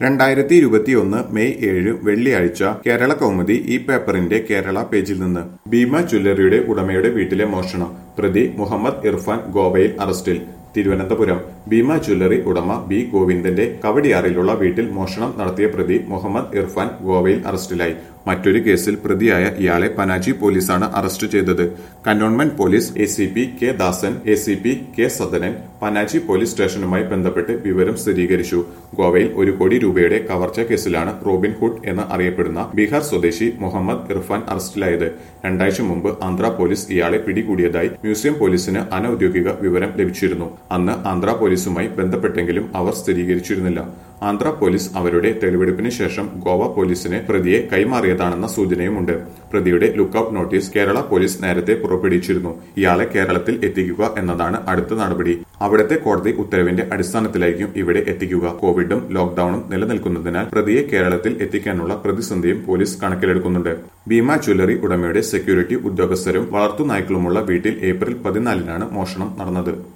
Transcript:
രണ്ടായിരത്തി ഇരുപത്തിയൊന്ന് മെയ് ഏഴ് വെള്ളിയാഴ്ച കേരള കൗമുദി ഈ പേപ്പറിന്റെ കേരള പേജിൽ നിന്ന് ഭീമ ജ്വല്ലറിയുടെ ഉടമയുടെ വീട്ടിലെ മോഷണം പ്രതി മുഹമ്മദ് ഇർഫാൻ ഗോവയിൽ അറസ്റ്റിൽ തിരുവനന്തപുരം ഭീമ ജ്വല്ലറി ഉടമ ബി ഗോവിന്ദന്റെ കവടിയാറിലുള്ള വീട്ടിൽ മോഷണം നടത്തിയ പ്രതി മുഹമ്മദ് ഇർഫാൻ ഗോവയിൽ അറസ്റ്റിലായി മറ്റൊരു കേസിൽ പ്രതിയായ ഇയാളെ പനാജി പോലീസാണ് അറസ്റ്റ് ചെയ്തത് cantonment police A C P K Dasan A C P K Sadanan Panaji police സ്റ്റേഷനുമായി ബന്ധപ്പെട്ട് വിവരം സ്ഥിരീകരിച്ചു ഗോവയിൽ ഒരു കോടി രൂപയുടെ കവർച്ച കേസിലാണ് റോബിൻ ഹുഡ് എന്ന് അറിയപ്പെടുന്ന ബീഹാർ സ്വദേശി മുഹമ്മദ് ഇർഫാൻ അറസ്റ്റിലായത് രണ്ടാഴ്ച മുമ്പ് ആന്ധ്ര പോലീസ് ഇയാളെ പിടികൂടിയതായി മ്യൂസിയം പോലീസിന് അനൌദ്യോഗിക വിവരം ലഭിച്ചിരുന്നു അന്ന് ആന്ധ്ര പോലീസുമായി ബന്ധപ്പെട്ടെങ്കിലും അവർ സ്ഥിരീകരിച്ചിരുന്നില്ല ആന്ധ്ര പോലീസ് അവരുടെ തെളിവെടുപ്പിന് ശേഷം ഗോവ പോലീസിന് പ്രതിയെ കൈമാറിയതാണെന്ന സൂചനയുമുണ്ട് പ്രതിയുടെ ലുക്കൌട്ട് നോട്ടീസ് കേരള പോലീസ് നേരത്തെ പുറപ്പെടുവിച്ചിരുന്നു ഇയാളെ കേരളത്തിൽ എത്തിക്കുക എന്നതാണ് അടുത്ത നടപടി അവിടുത്തെ കോടതി ഉത്തരവിന്റെ അടിസ്ഥാനത്തിലായിരിക്കും ഇവിടെ എത്തിക്കുക കോവിഡും ലോക്ഡൌണും നിലനിൽക്കുന്നതിനാൽ പ്രതിയെ കേരളത്തിൽ എത്തിക്കാനുള്ള പ്രതിസന്ധിയും പോലീസ് കണക്കിലെടുക്കുന്നുണ്ട് ഭീമ ജ്വല്ലറി ഉടമയുടെ സെക്യൂരിറ്റി ഉദ്യോഗസ്ഥരും വളർത്തുനായ്ക്കളുമുള്ള വീട്ടിൽ ഏപ്രിൽ പതിനാലിനാണ് മോഷണം നടന്നത്